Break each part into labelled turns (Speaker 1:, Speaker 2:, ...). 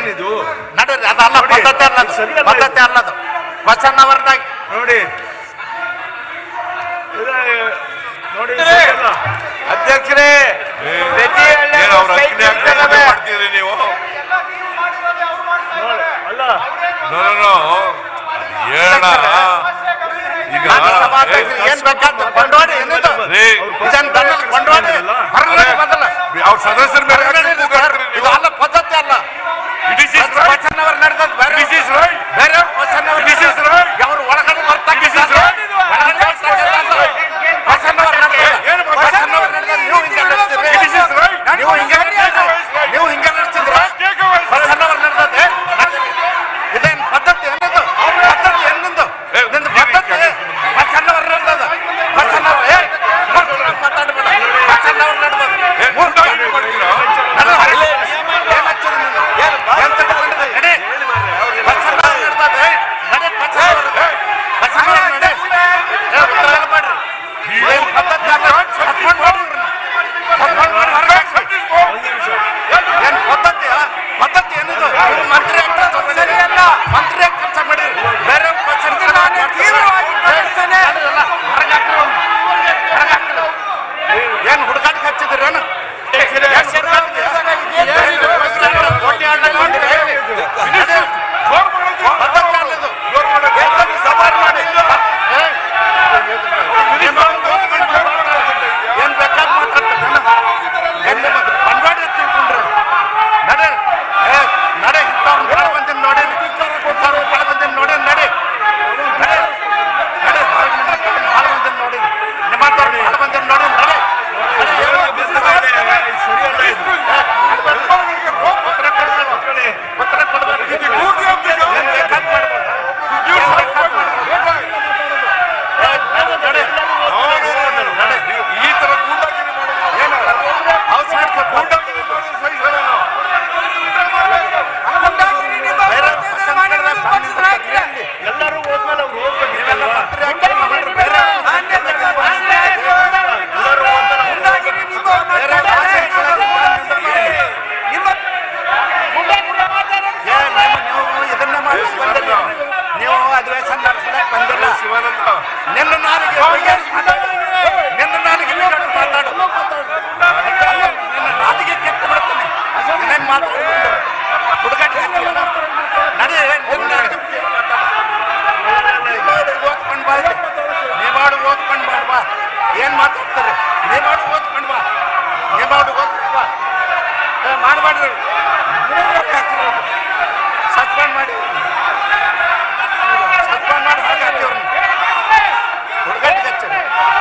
Speaker 1: ಏನಿದು
Speaker 2: ನಡ್ರಿ ಅದಲ್ಲ
Speaker 1: ನೋಡಿ,
Speaker 2: ಪದ್ಧತಿ ಅಲ್ಲದು
Speaker 1: ಸರಿ ಅಲ್ಲ
Speaker 2: ಪದ್ಧತಿ ಅಲ್ಲದು ಕ್ವಶನ್ ಅವರ್ದಾಗ
Speaker 1: ನೋಡಿ ಇದು ನೋಡಿ ಸರಿಯಲ್ಲ.
Speaker 2: ಅಧ್ಯಕ್ಷರೇ ಪ್ರತಿ ಹಳ್ಳಿಯಾಗೂ
Speaker 3: ಏನು ಅವ್ರ
Speaker 2: ಸೈಟ್
Speaker 3: ಅಕ್ಕಿನೇ ಹಾಕಿ
Speaker 2: ಇರ್ತದೆ.
Speaker 3: ಮಾಡ್ತೀರಿ ನೀವು
Speaker 1: ನೋಡಿ, ಅಲ್ಲ
Speaker 3: ನೋ ನೋ ಹೇಳ ಈಗ
Speaker 2: ನಾನು ಸಭಾಧ್ಯಕ್ಷರು ಏನ್ ಬೇಕಾದ್ದು ಕೊಂಡೋಡಿ ಏನಿದು
Speaker 3: ರೀ,
Speaker 2: ಇದನ್ನ ದಣ್ಣಲ್ಲಿ ಕೊಂಡೋಡಿ ಹೊರಗಡೆ ಬದಲ
Speaker 3: ಅವ್ರ ಸದಸ್ಯರ ಮೇಲೆ ಯಾಕೆ
Speaker 2: ಇದು
Speaker 3: ಕೂಗಾಡ್ತೀರಿ ನೀವು?
Speaker 2: ಅಲ್ಲ ಪದ್ಧತಿ ಅಲ್ಲ
Speaker 3: It is his right.
Speaker 2: Question hour ನಡೆದದ್ದು ಬೇರೆ
Speaker 3: It is his right.
Speaker 2: ಬೇರೆ question hour
Speaker 3: It is his right.
Speaker 2: ಅವ್ರು ಒಳಗಡೆ ಬರ್ತಾಗ
Speaker 3: It is his right.
Speaker 2: Question hour
Speaker 3: ಏನು
Speaker 2: ನಡೆದ ಕ್ವಶನ್ ಅವರ್ ನಡೆದ ನೀವು ಹಿಂಗೆ ನಡೆಸ್ತೀರಿ
Speaker 3: It is his right.
Speaker 2: ನೀವು ಹಿಂಗೆ ನಡೆಸ್ತೀರಿ ನೀವು ಹಿಂಗೆ ನಡೆಸ್ತಿದ್ರ
Speaker 3: Take away his right.
Speaker 2: Question hour ನಡೆದದೆ ಇದೇನು ಪದ್ಧತಿ ಏನಿದು ಪದ್ಧತಿ ಏನಿಂದು
Speaker 3: ಏ,
Speaker 2: ನಿಂದು
Speaker 3: ನೀವು
Speaker 2: ಪದ್ಧತಿ
Speaker 3: ಹಿಂಗೆ
Speaker 2: ಕ್ವಶನ್ ಅವರ್ ನಡೆದದ ಕ್ವಶನ್ ಅವರ್ ಏ ಮಾತಾಡಬೇಡ ಕ್ವಶನ್ ಅವರ್ ನಡೆದದ
Speaker 3: ಏ, ಮುಂದಾಗಿ ಮಾಡ್ತೀರಾ?
Speaker 2: ಏನ್ ಹುಡುಗಾಟ ಹಚ್ಚಿದ್ರೇನು ಏನ್ ಬೇಕಾದ್ ಮಾತಾಡ್ತಾರೆ ಪಂಡ್ವಾಡಿ ತಿಳ್ಕೊಂಡ್ರೆ ನಡೆ ಏ, ನಡೆ ಇಂಥವ್ರನ್ನ ಭಾಳ ಮಂದಿನ ನೋಡೀನಿ ಇಂಥವ್ರನ್ನ ಭಾಳ ಮಂದಿನ ನೋಡೀನಿ ನಡೆ ನಡೆ ನಡೆ ಹೊರಗ್ ನಿನ್ನ ಕಡೆ ಭಾಳ ಮಂದಿನ ನೋಡೀನಿ ನಿಮ್ಮಂಥವ್ರನ್ನ ಭಾಳ ಮಂದಿನ ನೋಡೀನಿ ನಡೆ ನಡೆ, ಏನೋ business ಇದೆ.
Speaker 1: ಸರಿಯಲ್ಲ ಇದು.
Speaker 2: ಉತ್ತರ ಕೊಡ್ಬೇಕು. ಉತ್ತರ ಕೊಡ್ಬೇಕು. ಏನ್ ಬೇಕಾದ್ ಮಾಡ್ಬೋದು. ಏನ್ ಬೇಕಾದ್ ಮಾಡ್ಬೋದು. ಏ, ನಡೆ, ನಡೆ. ನಡೆ.
Speaker 3: ಈ ತರ ಗೂಂಡಾಗಿರಿ ಮಾಡೋದು
Speaker 2: ಏನು ಹೌಸ್ ಮಾಡ್ಬೇಕು
Speaker 3: ಗೂಂಡಾಗಿರಿ ಮಾಡೋದು ಸಹಿ ಸರಿನಾ?
Speaker 2: ಬೇರೆ ಪಕ್ಷದ ಕಡೆ ಬಂದಿದ್ರೆ ಅಲ್ಲಿ.
Speaker 1: ಎಲ್ಲರೂ ಹೋದ್ಮೇಲೆ ಅವ್ರು ಹೋಗ್ಬೇಕು
Speaker 2: ನೀವೆಲ್ಲ ಮಂತ್ರಿ ಆಗ್ತೀರಿ, ಬೇರೆ ಬೇರೆ
Speaker 1: ಎಲ್ಲರೂ ಹೋದ್ಮೇಲೆ
Speaker 2: ಬೇರೆ ಭಾಷೆ ಕಡೆ ಏ, ನೀವು- ನೀವು ಇದನ್ನ ಮಾಡಕ್ ಬಂದಿಲ್ಲ ನೀವು ಅಧಿವೇಶನ ನಡೆಸಲಕ್ ಬಂದಿಲ್ಲ
Speaker 3: ಶಿವಾನಂದ
Speaker 2: ನಿನ್ನ ನಾಲಿಗೆ ಬಗೆಹರಿಸಿ ಮಾತಾಡು. ನಿನ್ನ ನಾಲಿಗೆ ಬಿಟ್ಟು ಮಾತಾಡು ನಿನ್ನ ನಾಲಿಗೆ ಕೆಟ್ಟು ಬಿಡ್ತೀನಿ ಇನ್ನೇನ್ ಮಾತಾಡ್ಕೊಂಡು ಹುಡುಗಾಟ ಹಾಕ್ತೀಯಲ್ಲ? ನಡಿ ನಿನ್ನ ನಾಲಿಗೆ ಬಿಟ್ಟು ಮಾತಾಡು. ನೀವಾಡು ಓದ್ಕೊಂಡ್ ಬಾ ಇಲ್ಲಿ. ನೀವಾಡು ಓದ್ಕೊಂಡ್ ಬಾ ಬಾ ಏನ್ ಮಾತಾಡ್ತಾರೆ ನೀವಾಡು ಓದ್ಕೊಂಡ್ ಬಾ ನೀವಾಡು ಓದ್ಕೊಂಡ್ ಬಾ ಏ, ಮಾಡ್ಬೇಡ್ರಿ ಸಸ್ಪೆಂಡ್ ಮಾಡಿ ಸಸ್ಪೆಂಡ್ ಮಾಡಿ ಹಾಕಿ ಹಾಕಿ ಅವ್ರನ್ನ ಹುಡುಗಟ್ಟಿಗೆ ಹಚ್ಚಿ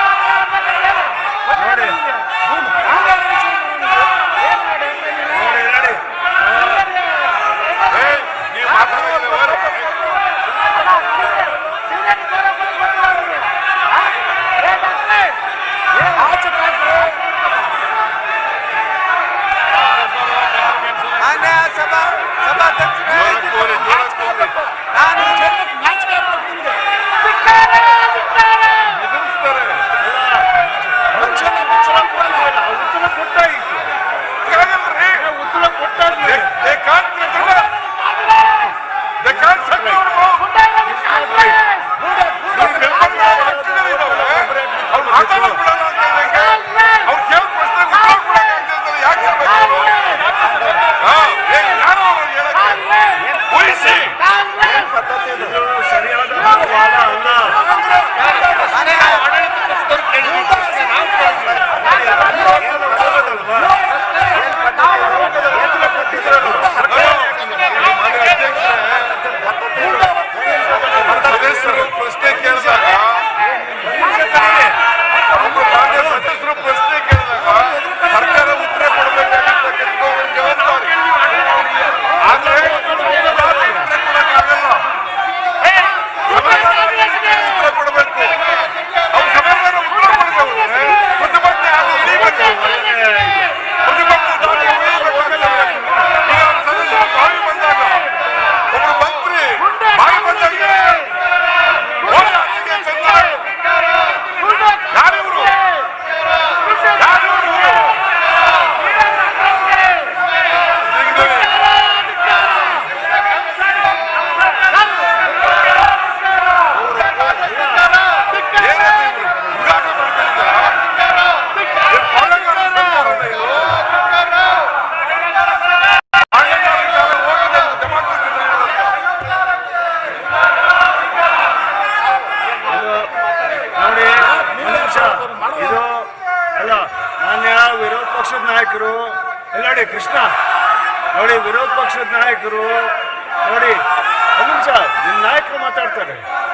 Speaker 1: ಪಕ್ಷದ ನಾಯಕರು ನೋಡಿ ಒಂದು ನಿಮಿಷ ನಿಮ್ಮ ನಾಯಕರು ಮಾತಾಡ್ತಾರೆ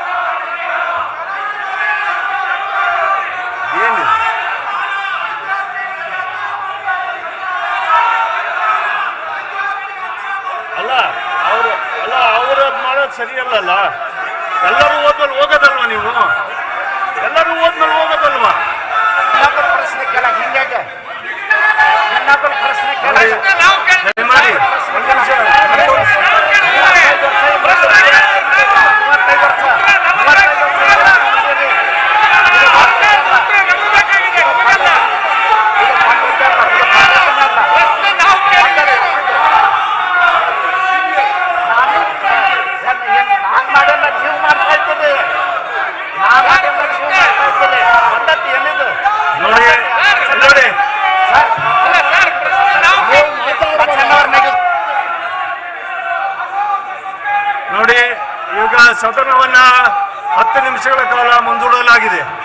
Speaker 1: ಏನು ಅಲ್ಲ ಅವರು ಅಲ್ಲ ಅವರು ಮಾಡೋದು ಸರಿಯಲ್ಲಲ್ಲ ಎಲ್ಲರೂ ಹೋದ್ಮೇಲೆ ಹೋಗೋದಲ್ವಾ ನೀವು ಎಲ್ಲರೂ ಹೋದ್ಮೇಲೆ ಹೋಗೋದಲ್ವಾ
Speaker 2: ಇನ್ನೊಬ್ಬರ ಪ್ರಶ್ನೆ ಕೇಳ ಹಿಂಗಾಗಿ ಇನ್ನೊಬ್ಬರ ಪ್ರಶ್ನೆ ಕೇಳ
Speaker 1: ದಯಮಾಡಿ ಒಂದು ನಿಮಿಷ
Speaker 2: ಮೂವತ್ತೈದು ವರ್ಷ ಮೂವತ್ತೈದು ವರ್ಷ ಮಾಡಿರಿ. ಇದು ಇದು ಪಂಡಿತಲ್ಲ, ಇದು ಪಂಡಿತಲ್ಲ. ನಾನು ಏನ್- ಏನ್ ನಾನ್ ಮಾಡಲ್ಲ ನೀವು ಮಾಡ್ತಾ ಇದ್ದೀರಿ ನಾನ್ ಮಾಡಲ್ಲ ನೀವು ಮಾಡ್ತಾ ಇದ್ದೀರಿ ಪದ್ಧತಿ ಏನಿದು
Speaker 1: ನೋಡಿ ನೋಡಿ
Speaker 2: ಸರ್ ಬಚ್ಚಣ್ಣವ್ರನ್ನಾಗಿ
Speaker 1: ನೋಡಿ ಈಗ ಸದನವನ್ನ ಹತ್ತು ನಿಮಿಷಗಳ ಕಾಲ ಮುಂದೂಡಲಾಗಿದೆ